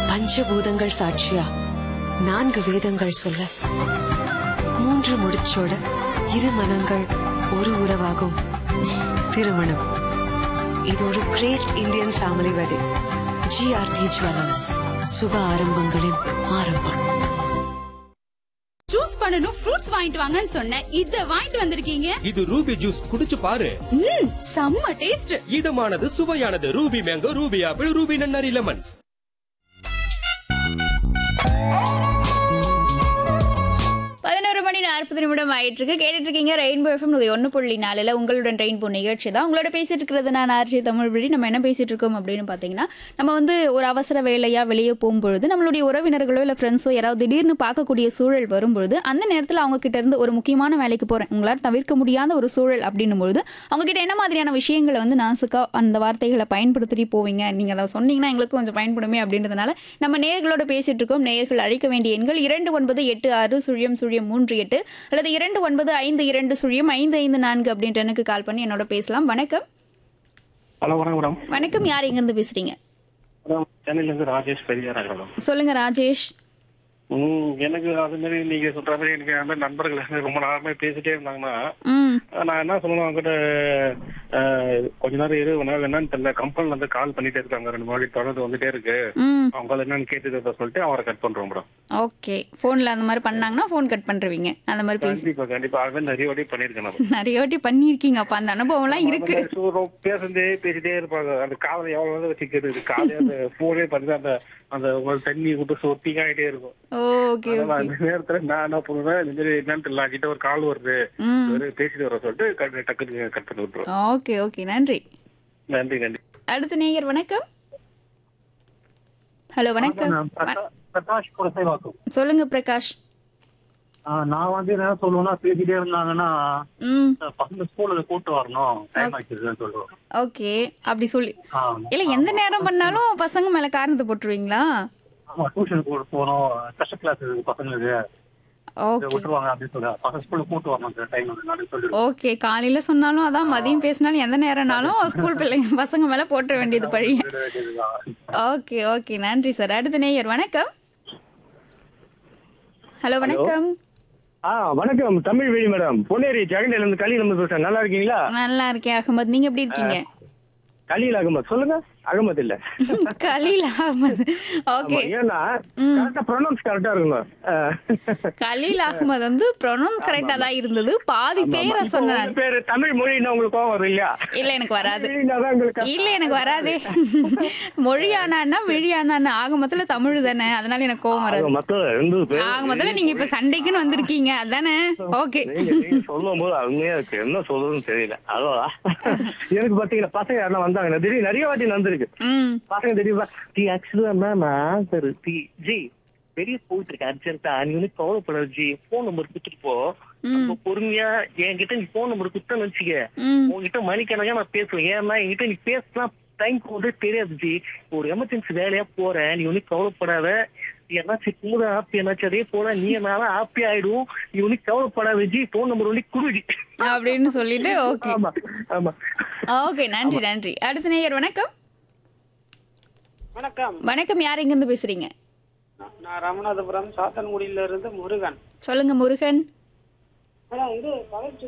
பஞ்சபூதங்கள் சாட்சியா நான்கு வேதங்கள் சொல்ல மூன்று முடிச்சோட இரு மனங்கள் ஒரு உறவாகும் திருமணம் இது ஒரு great Indian family wedding GRT jewellers சுப ஆரம்பங்களின் ஆரம்பம் ஜூஸ் பண்ணனும் ஃப்ரூட்ஸ் வாங்கிட்டு வாங்கன்னு சொன்னேன் இத வாங்கிட்டு வந்திருக்கீங்க இது ரூபி ஜூஸ் குடிச்சு பாரு ம் செம்ம டேஸ்ட் இதமானது சுவையானது Ruby mango Ruby apple Ruby நன்னாரி லெமன் பதினோரு மணி நாற்பது நிமிடம் ஆயிட்டு இருக்கு கேட்டுட்டு இருக்கீங்க ரெயின்போ எஃப்எம் ஒன்று புள்ளி நாலுல உங்களுடன் ட்ரெயின் போ நிகழ்ச்சி தான் உங்களோட பேசிட்டு இருக்கிறது நான் ஆர்ஜி தமிழ் வழி நம்ம என்ன பேசிட்டு இருக்கோம் அப்படின்னு பார்த்தீங்கன்னா நம்ம வந்து ஒரு அவசர வேலையா வெளியே போகும்பொழுது நம்மளுடைய உறவினர்களோ இல்லை ஃப்ரெண்ட்ஸோ யாராவது திடீர்னு பார்க்கக்கூடிய சூழல் வரும்பொழுது அந்த நேரத்தில் அவங்க கிட்ட இருந்து ஒரு முக்கியமான வேலைக்கு போறேன் உங்களால் தவிர்க்க முடியாத ஒரு சூழல் அப்படின்னும் பொழுது அவங்க கிட்ட என்ன மாதிரியான விஷயங்களை வந்து நாசுக்கா அந்த வார்த்தைகளை பயன்படுத்தி போவீங்க நீங்க அதை சொன்னீங்கன்னா எங்களுக்கு கொஞ்சம் பயன்படுமே அப்படின்றதுனால நம்ம நேயர்களோட பேசிட்டு இருக்கோம் நேயர்கள் அழைக்க வேண்டிய எண்கள் இரண்டு ஒன்பது எட்டு ஆறு சுழியம் சுழியம் மூன்று எட்டு அல்லது இரண்டு ஒன்பது ஐந்து இரண்டு சுழியம் ஐந்து ஐந்து நான்கு அப்படின்ற எனக்கு கால் பண்ணி என்னோட பேசலாம் வணக்கம் ஹலோ வணக்கம் மேடம் வணக்கம் யார் எங்கிருந்து பேசுறீங்க மேடம் சென்னையில இருந்து ராஜேஷ் பெரியார் மேடம் சொல்லுங்க ராஜேஷ் ம் எனக்கு அது மாதிரி நீங்க சொல்ற மாதிரி எனக்கு அந்த மாதிரி நண்பர்கள் வந்து ரொம்ப நாளமே பேசிட்டே இருந்தாங்கன்னா ம் நான் என்ன சொல்லணும் அவங்ககிட்ட அஹ், கொஞ்ச நேரம் இரு நேரம் என்னன்னு தெரியல கம்பெனில இருந்து கால் பண்ணிட்டே இருக்காங்க ரெண்டு மாதிரி தொடர்ந்து வந்துட்டே இருக்கு ம் அவங்க என்னன்னு கேட்டுக்கிறத சொல்லிட்டு அவரை கட் பண்றோம் மேடம் ஓகே ஃபோனில் அந்த மாதிரி பண்ணாங்கன்னா ஃபோன் கட் பண்ணுருவீங்க அந்த மாதிரி பேசி கண்டிப்பா கண்டிப்பா அது மாதிரி நிறைய வாட்டி பண்ணிருக்கேன் நான் நிறைய வாட்டி பண்ணியிருக்கீங்க அப்போ அந்த அனுபவம்லாம் இருக்கு So, ரொம்ப பேசுறதே பேசிட்டே இருப்பாங்க அந்த காதலை எவ்வளவு நேரம் வச்சுக்கிறது காலையில அந்த போனே பண்ணி அந்த அந்த ஒரு தண்ணி விட்டு சொட்டிங் ஆயிட்டே இருக்கும் ஓகே அதனால அந்த நேரத்துல நான் என்ன பண்ணுவேன் இந்த மாதிரி என்னன்னு தெரியல கிட்ட ஒரு கால் வருது ம் ஒரு பேசிட்டு வர சொல்லிட்டு கட் டக்குனு கட் பண்ணி விட்டுருவோம் ஓகே ஓகே நன்றி நன்றி நன்றி அடுத்த நேயர் வணக்கம் ஹலோ வணக்கம் வ- பிரகாஷ் குலசேவாக்கம் சொல்லுங்க பிரகாஷ் நான் வந்து என்ன சொல்லுவேன்னா பேசிட்டே இருந்தாங்கன்னா ம் பசங்க ஸ்கூல்ல கூட்டு வரணும் டைம் ஆயிடுச்சுன்னு சொல்லுவோம் ஓகே அப்படி சொல்லி ஆ, இல்ல எந்த நேரம் பண்ணாலும் பசங்க மேல காரணத்தை போட்டுருவீங்களா ஆமா டியூஷன் போகணும் ஸ்பெஷல் கிளாஸ் பசங்களுக்கு இதை ஓகே விட்டுருவாங்க அப்படின்னு சொல்லுவாங்க பசங்க ஸ்கூல்ல கூட்டு வரணும் டைம் அப்படின்னு சொல்லிடுவோம் ஓகே காலையில சொன்னாலும் அதான் மதியம் பேசினாலும் எந்த நேரம்னாலும் ஸ்கூல் பிள்ளைங்க பசங்க மேல போட்டுற வேண்டியது பழி ஓகே ஓகே நன்றி சார் அடுத்த நேயர் வணக்கம் ஹலோ வணக்கம் ஆ வணக்கம் தமிழ் வேணி மேடம் பொன்னேரி ஜெகனில இருந்து கலீல் அகமது பேசுறேன் நல்லா இருக்கீங்களா நல்லா இருக்கேன் அகமது நீங்க எப்படி இருக்கீங்க கலீல் அகமது சொல்லுங்க அகமது இல்ல கலீல் அகமது ஓகே ஆமா, ஏன்னா கரெக்டா ப்ரொனவுன்ஸ் கரெக்டா இருக்கணும் ஆ. கலீல் அகமது வந்து ப்ரொனவுன்ஸ் கரெக்டா தான் இருந்தது பாதி பேரை இப்போ சொன்னேன் உங்க பேரு தமிழ் மொழின்னா உங்களுக்கு கோவம் வரும் இல்லையா இல்ல எனக்கு வராது மொழின்னா தான் உங்களுக்கு இல்ல எனக்கு வராதே மொழியானா விழியானா ஆக மொத்தத்துல தமிழ் தானே அதனால எனக்கு கோவம் வராது ஆக மொத்தம் ரெண்டு பேரும் ஆக முதல்ல நீங்க இப்ப சண்டைக்குன்னு வந்திருக்கீங்க அதானே ஓகே நீங்க நீங்க சொல்லும் போது அருமையா இருக்கு என்ன சொல்றதுன்னு தெரியல அதுவா எனக்கு பாத்தீங்கன்னா பசங்க யாரெல்லாம் வந்தாங்க திடீர்னு நிறைய வாட்டி நடந்திருக்கு ம் பசங்க தெரியுமா டி ஆக்சுவலா மேம் ஆன்சர் டி ஜி வெளிய போயிட்டு இருக்க அர்ஜென்ட்டா நீ வந்து கவலைப்படாத ஜி போன் நம்பர் கொடுத்துட்டு போ ரொம்ப பொறுமையா என்கிட்ட நீ போன் நம்பர் கொடுத்தா வச்சுக்க ம் உங்ககிட்ட மணிக்கணக்கா நான் பேசுவேன் ஏன்னா என்கிட்ட நீ பேசினா டைம் போதே தெரியாது ஜி ஒரு எமர்ஜென்சி வேலையா போறேன் நீ ஒன்னும் கவலைப்படாத என்னாச்சும் கூட ஹாப்பி என்னாச்சும் அதே போல நீ என்னால ஹாப்பி ஆயிடும் நீ ஒன்னும் கவலைப்படாத ஜி போன் நம்பர் ஒன்லி குடுடி அப்படின்னு சொல்லிட்டு ஓகே ஆமா ஆமா ஓகே நன்றி நன்றி அடுத்த நேயர் வணக்கம் வணக்கம் வணக்கம் யார் எங்க இருந்து பேசுறீங்க நான் ராமநாதபுரம் சாத்தன்குடியில இருந்து முருகன் சொல்லுங்க முருகன் மேடம் இது காலேஜ்